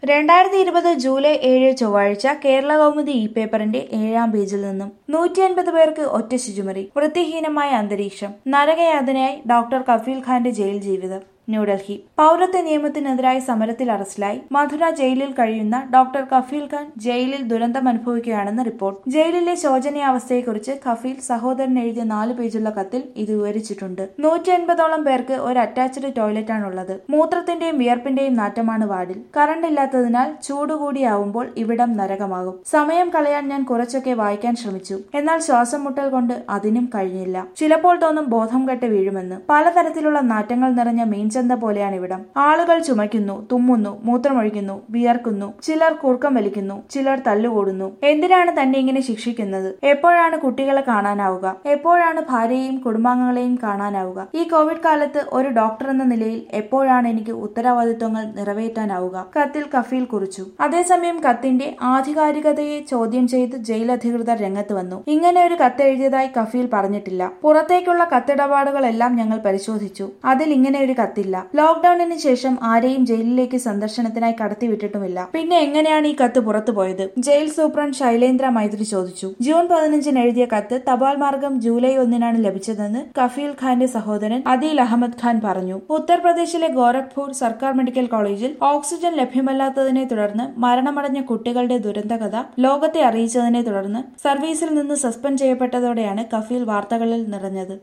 രണ്ടായിരത്തി ഇരുപത് ജൂലൈ ഏഴ് ചൊവ്വാഴ്ച കേരള കൗമുദി ഇ പേപ്പറിന്റെ ഏഴാം പേജിൽ നിന്നും നൂറ്റി അൻപത് പേർക്ക് ഒറ്റ ശുചിമുറി വൃത്തിഹീനമായ അന്തരീക്ഷം നരകയാതനയായി ഡോക്ടർ കഫീൽ ഖാന്റെ ജയിൽ ജീവിതം ന്യൂഡൽഹി പൗരത്വ നിയമത്തിനെതിരായ സമരത്തിൽ അറസ്റ്റിലായി മധുര ജയിലിൽ കഴിയുന്ന ഡോക്ടർ കഫീൽ ഖാൻ ജയിലിൽ ദുരന്തം അനുഭവിക്കുകയാണെന്ന് റിപ്പോർട്ട് ജയിലിലെ ശോചനീയാവസ്ഥയെക്കുറിച്ച് കഫീൽ സഹോദരൻ എഴുതിയ നാല് പേജുള്ള കത്തിൽ ഇത് വിവരിച്ചിട്ടുണ്ട് നൂറ്റി അൻപതോളം പേർക്ക് ഒരു അറ്റാച്ച്ഡ് ടോയ്ലറ്റാണുള്ളത് മൂത്രത്തിന്റെയും വിയർപ്പിന്റെയും നാറ്റമാണ് വാർഡിൽ കറണ്ട് ഇല്ലാത്തതിനാൽ ചൂട് കൂടിയാവുമ്പോൾ ഇവിടം നരകമാകും സമയം കളയാൻ ഞാൻ കുറച്ചൊക്കെ വായിക്കാൻ ശ്രമിച്ചു എന്നാൽ ശ്വാസം മുട്ടൽ കൊണ്ട് അതിനും കഴിഞ്ഞില്ല ചിലപ്പോൾ തോന്നും ബോധം കെട്ട് വീഴുമെന്ന് പലതരത്തിലുള്ള നാറ്റങ്ങൾ നിറഞ്ഞ മീൻചന്ത പോലെയാണ് ഇവിടം ആളുകൾ ചുമയ്ക്കുന്നു തുമ്മുന്നു മൂത്രമൊഴിക്കുന്നു വിയർക്കുന്നു ചിലർ കൂർക്കം വലിക്കുന്നു ചിലർ തല്ലുകൂടുന്നു എന്തിനാണ് തന്നെ ഇങ്ങനെ ശിക്ഷിക്കുന്നത് എപ്പോഴാണ് കുട്ടികളെ കാണാനാവുക എപ്പോഴാണ് ഭാര്യയെയും കുടുംബാംഗങ്ങളെയും കാണാനാവുക ഈ കോവിഡ് കാലത്ത് ഒരു ഡോക്ടർ എന്ന നിലയിൽ എപ്പോഴാണ് എനിക്ക് ഉത്തരവാദിത്വങ്ങൾ നിറവേറ്റാനാവുക കത്തിൽ കഫീൽ കുറിച്ചു അതേസമയം കത്തിന്റെ ആധികാരികതയെ ചോദ്യം ചെയ്ത് ജയിൽ അധികൃതർ രംഗത്ത് വന്നു ഇങ്ങനെ ഒരു കത്തെഴുതിയതായി കഫീൽ പറഞ്ഞിട്ടില്ല പുറത്തേക്കുള്ള കത്തിടപാടുകളെല്ലാം ഞങ്ങൾ പരിശോധിച്ചു അതിൽ ഇങ്ങനെ ഒരു കത്തില്ല ലോക്ഡൌണിന് ശേഷം ആരെയും ജയിലിലേക്ക് സന്ദർശനത്തിനായി കടത്തിവിട്ടിട്ടുമില്ല പിന്നെ എങ്ങനെയാണ് ഈ കത്ത് പുറത്തു പോയത് ജയിൽ സൂപ്രണ്ട് ശൈലേന്ദ്ര മൈത്രി ചോദിച്ചു ജൂൺ പതിനഞ്ചിന് എഴുതിയ കത്ത് തപാൽ മാർഗം ജൂലൈ ഒന്നിനാണ് ലഭിച്ചതെന്ന് കഫീൽ ഖാന്റെ സഹോദരൻ അദീൽ അഹമ്മദ് ഖാൻ പറഞ്ഞു ഉത്തർപ്രദേശിലെ ഗോരഖ്പൂർ സർക്കാർ മെഡിക്കൽ കോളേജിൽ ഓക്സിജൻ ലഭ്യമല്ലാത്തതിനെ തുടർന്ന് മരണമടഞ്ഞ കുട്ടികളുടെ ദുരന്തകഥ ലോകത്തെ അറിയിച്ചതിനെ തുടർന്ന് സർവീസിൽ നിന്ന് സസ്പെൻഡ് ചെയ്യപ്പെട്ടതോടെയാണ് കഫീൽ വാർത്തകളിൽ നിറഞ്ഞത്